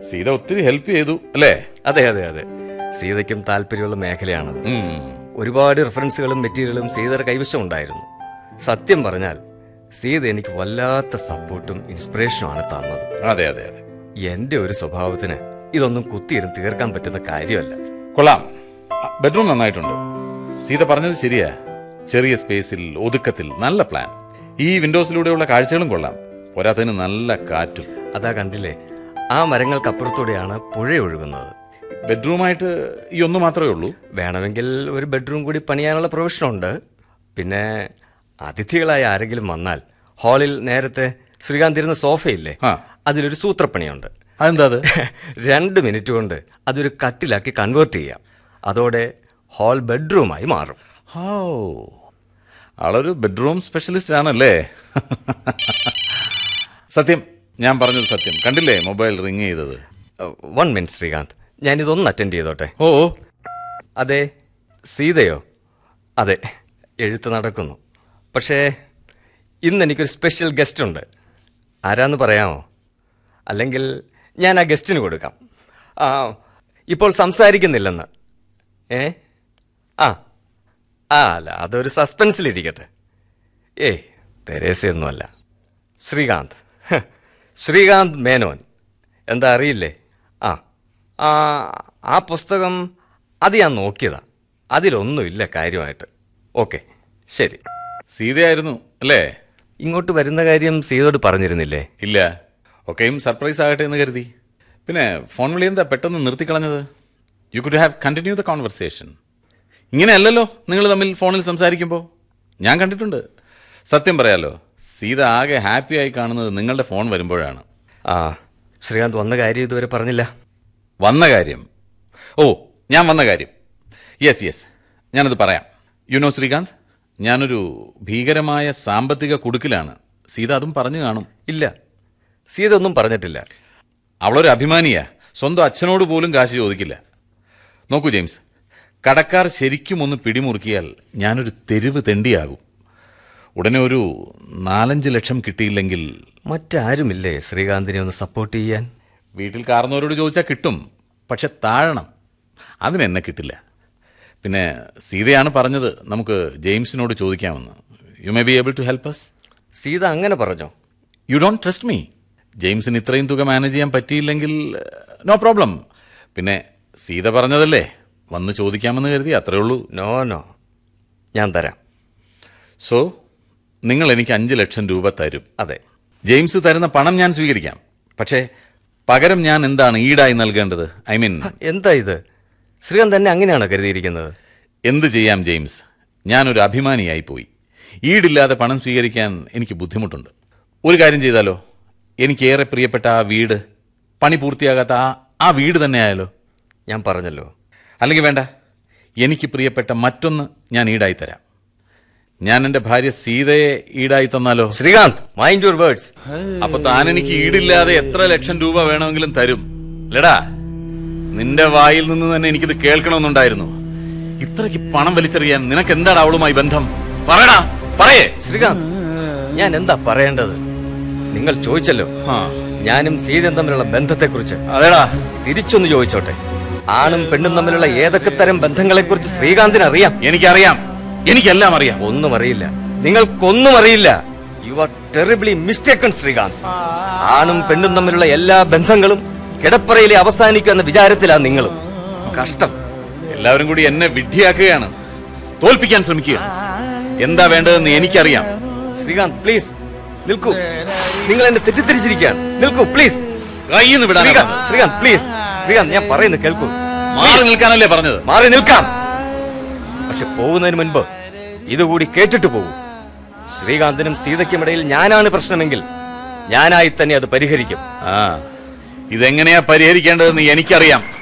സീത ഒത്തിരി ഹെൽപ്പ് ചെയ്തു അല്ലേ അതെ അതെ അതെ സീതയ്ക്കും താല്പര്യമുള്ള മേഖലയാണത് ഉം. ഒരുപാട് റെഫറൻസുകളും മെറ്റീരിയലും സീതയുടെ കൈവശം ഉണ്ടായിരുന്നു സത്യം പറഞ്ഞാൽ സീത എനിക്ക് വല്ലാത്ത സപ്പോർട്ടും ഇൻസ്പിറേഷനുമാണ് തന്നത് അതെ അതെ അതെ എന്റെ ഒരു സ്വഭാവത്തിന് ഇതൊന്നും കുത്തിയിരുന്ന് തീർക്കാൻ പറ്റുന്ന കാര്യമല്ല കൊള്ളാം ബെഡ്റൂം നന്നായിട്ടുണ്ട് സീത പറഞ്ഞത് ശരിയാ ചെറിയ സ്പേസിൽ ഒതുക്കത്തിൽ നല്ല പ്ലാൻ ഈ വിൻഡോസിലൂടെയുള്ള കാഴ്ചകളും കൊള്ളാം പോരാത്തതിന് നല്ല കാറ്റും അതാ കണ്ടില്ലേ ആ മരങ്ങൾക്കപ്പുറത്തൂടെയാണ് പുഴ ഒഴുകുന്നത് ബെഡ്റൂമായിട്ട് ഈ ഒന്ന് മാത്രമേ ഉള്ളൂ വേണമെങ്കിൽ ഒരു ബെഡ്റൂം കൂടി പണിയാനുള്ള പ്രൊവിഷനുണ്ട് പിന്നെ അതിഥികളായ ആരെങ്കിലും വന്നാൽ ഹാളിൽ നേരത്തെ ശ്രീകാന്ത് ഇരുന്ന സോഫയില്ലേ ആ. അതിലൊരു സൂത്രപ്പണിയുണ്ട് അതെന്താ അത് രണ്ട് മിനിറ്റ് കൊണ്ട് അതൊരു കട്ടിലാക്കി കൺവേർട്ട് ചെയ്യാം അതോടെ ഹാൾ ബെഡ്റൂമായി മാറും ഹോ ആളൊരു ബെഡ്റൂം സ്പെഷ്യലിസ്റ്റ് ആണല്ലേ സത്യം ഞാൻ പറഞ്ഞത് സത്യം കണ്ടില്ലേ മൊബൈൽ റിങ് ചെയ്തത് വൺ മിനിറ്റ് ശ്രീകാന്ത് ഞാനിതൊന്ന് അറ്റൻഡ് ചെയ്തോട്ടെ ഓ അതെ സീതയോ അതെ എഴുത്ത് നടക്കുന്നു പക്ഷേ ഇന്ന് എനിക്കൊരു സ്പെഷ്യൽ ഗസ്റ്റ് ഉണ്ട് ആരാന്ന് പറയാമോ അല്ലെങ്കിൽ ഞാൻ ആ ഗസ്റ്റിന് കൊടുക്കാം ആ ഇപ്പോൾ സംസാരിക്കുന്നില്ലെന്ന് ഏ ആ ആ അല്ല അതൊരു സസ്പെൻസിലിരിക്കട്ടെ ഏയ് തെരേസയൊന്നുമല്ല ശ്രീകാന്ത് ഹ്, ശ്രീകാന്ത് മേനോൻ എന്താ അറിയില്ലേ ആ ആ ആ പുസ്തകം അത് ഞാൻ നോക്കിയതാ അതിലൊന്നുമില്ല കാര്യമായിട്ട് ഓക്കെ ശരി സീതയായിരുന്നു അല്ലേ ഇങ്ങോട്ട് വരുന്ന കാര്യം സീതോട് പറഞ്ഞിരുന്നില്ലേ ഇല്ല ഒക്കെയും സർപ്രൈസ് ആകട്ടെ എന്ന് കരുതി പിന്നെ ഫോൺ വിളി എന്താ പെട്ടെന്ന് നിർത്തിക്കളഞ്ഞത് you could have continue the conversation ഇങ്ങനെയല്ലല്ലോ നിങ്ങൾ തമ്മിൽ ഫോണിൽ സംസാരിക്കുമ്പോൾ ഞാൻ കണ്ടിട്ടുണ്ട് സത്യം പറയാലോ സീത ആകെ ഹാപ്പിയായി കാണുന്നത് നിങ്ങളുടെ ഫോൺ വരുമ്പോഴാണ് ആ ശ്രീകാന്ത് വന്ന കാര്യം ഇതുവരെ പറഞ്ഞില്ല വന്ന കാര്യം ഓ ഞാൻ വന്ന കാര്യം യെസ് യെസ് ഞാനത് പറയാം യുനോ ശ്രീകാന്ത് ഞാനൊരു ഭീകരമായ സാമ്പത്തിക കുടുക്കിലാണ് സീത അതും പറഞ്ഞു കാണും ഇല്ല സീത ഒന്നും പറഞ്ഞിട്ടില്ല അവളൊരു അഭിമാനിയാ സ്വന്തം അച്ഛനോട് പോലും കാശ് ചോദിക്കില്ല നോക്കൂ ജെയിംസ് കടക്കാർ ശരിക്കും ഒന്ന് പിടിമുറുക്കിയാൽ ഞാനൊരു തെരുവ് തെണ്ടിയാകും ഉടനെ ഒരു നാലഞ്ച് ലക്ഷം കിട്ടിയില്ലെങ്കിൽ മറ്റാരുമില്ലേ ശ്രീകാന്തിനെ ഒന്ന് സപ്പോർട്ട് ചെയ്യാൻ വീട്ടിൽ കാർന്നവരോട് ചോദിച്ചാൽ കിട്ടും പക്ഷെ താഴണം അതിനെന്നെ കിട്ടില്ല പിന്നെ സീതയാണ് പറഞ്ഞത് നമുക്ക് ജെയിംസിനോട് ചോദിക്കാമെന്ന് you may be able to help us Seetha അങ്ങനെ പറഞ്ഞോ യു ഡോണ്ട് ട്രസ്റ്റ് മീ ജെയിംസിന് ഇത്രയും തുക മാനേജ് ചെയ്യാൻ പറ്റിയില്ലെങ്കിൽ നോ പ്രോബ്ലം പിന്നെ സീത പറഞ്ഞതല്ലേ വന്ന് ചോദിക്കാമെന്ന് കരുതി അത്രേ ഉള്ളൂ നോ നോ ഞാൻ തരാം സോ നിങ്ങൾ എനിക്ക് അഞ്ച് ലക്ഷം രൂപ തരും അതെ ജെയിംസ് തരുന്ന പണം ഞാൻ സ്വീകരിക്കാം പക്ഷേ പകരം ഞാൻ എന്താണ് ഈടായി നൽകേണ്ടത് ഐ മീൻ എന്താ ഇത് ശ്രീകാന്ത് തന്നെ അങ്ങനെയാണോ കരുതിയിരിക്കുന്നത് എന്ത് ചെയ്യാം ജെയിംസ് ഞാനൊരു അഭിമാനിയായി പോയി ഈടില്ലാതെ പണം സ്വീകരിക്കാൻ എനിക്ക് ബുദ്ധിമുട്ടുണ്ട് ഒരു കാര്യം ചെയ്താലോ എനിക്കേറെ പ്രിയപ്പെട്ട ആ വീട് പണി പൂർത്തിയാകാത്ത ആ ആ വീട് തന്നെ ആയാലോ ഞാൻ പറഞ്ഞല്ലോ അല്ലെങ്കിൽ വേണ്ട എനിക്ക് പ്രിയപ്പെട്ട മറ്റൊന്ന് ഞാൻ ഈടായി തരാം ഞാൻ എൻ്റെ ഭാര്യ സീതയെ ഈടായി തന്നാലോ ശ്രീകാന്ത് മൈൻഡ് യുവർ വേർഡ്സ് അപ്പൊ താൻ എനിക്ക് ഈടില്ലാതെ എത്ര ലക്ഷം രൂപ വേണമെങ്കിലും തരും ലടാ നിന്റെ വായിൽ നിന്ന് തന്നെ എനിക്കിത് കേൾക്കണമെന്നുണ്ടായിരുന്നു ഇത്രയ്ക്ക് പണം വലിച്ചെറിയാൻ നിനക്ക് എന്താണ് അവളുമായി ബന്ധം പറയടാ പറയേ ശ്രീകാന്ത് ഞാൻ എന്താ പറയേണ്ടത് നിങ്ങൾ ചോദിച്ചല്ലോ ആ, ഞാനും സീതയും തമ്മിലുള്ള ബന്ധത്തെക്കുറിച്ച് അതേടാ തിരിച്ചൊന്ന് ചോദിച്ചോട്ടെ ആണും പെണ്ണും തമ്മിലുള്ള ഏതൊക്കെ തരം ബന്ധങ്ങളെക്കുറിച്ച് ശ്രീകാന്തിന് അറിയാം എനിക്കറിയാം എനിക്കെല്ലാം അറിയാം ഒന്നും അറിയില്ല നിങ്ങൾക്കൊന്നും അറിയില്ല you are terribly mistaken Srikanth ആണും പെണ്ണും തമ്മിലുള്ള എല്ലാ ബന്ധങ്ങളും കിടപ്പറയിലെ അവസാനിക്കുമെന്ന വിചാരത്തിലാണ് നിങ്ങളും കഷ്ടം എല്ലാവരും കൂടി എന്നെ വിഡ്ഢിയാക്കുകയാണ് തോൽപ്പിക്കാൻ ശ്രമിക്കുക എന്താ വേണ്ടതെന്ന് എനിക്കറിയാം ശ്രീകാന്ത് പ്ലീസ് നിൽക്കൂ നിങ്ങൾ എന്നെ തെറ്റിദ്ധരിച്ചിരിക്കുകയാണ് നിൽക്കൂ പ്ലീസ് കയ്യിന്ന് വിടാൻ ശ്രീകാന്ത് ശ്രീകാന്ത് പ്ലീസ് ശ്രീകാന്ത് ഞാൻ പറയുന്നത് കേൾക്കൂ മാറി നിൽക്കാനല്ലേ പറഞ്ഞത് മാറി നിൽക്കാം പക്ഷെ പോകുന്നതിന് മുൻപ് ഇതുകൂടി കേട്ടിട്ട് പോകൂ ശ്രീകാന്തിനും സീതയ്ക്കുമിടയിൽ ഞാനാണ് പ്രശ്നമെങ്കിൽ ഞാനായി തന്നെ അത് പരിഹരിക്കും ആ ഇതെങ്ങനെയാ പരിഹരിക്കേണ്ടതെന്ന് എനിക്കറിയാം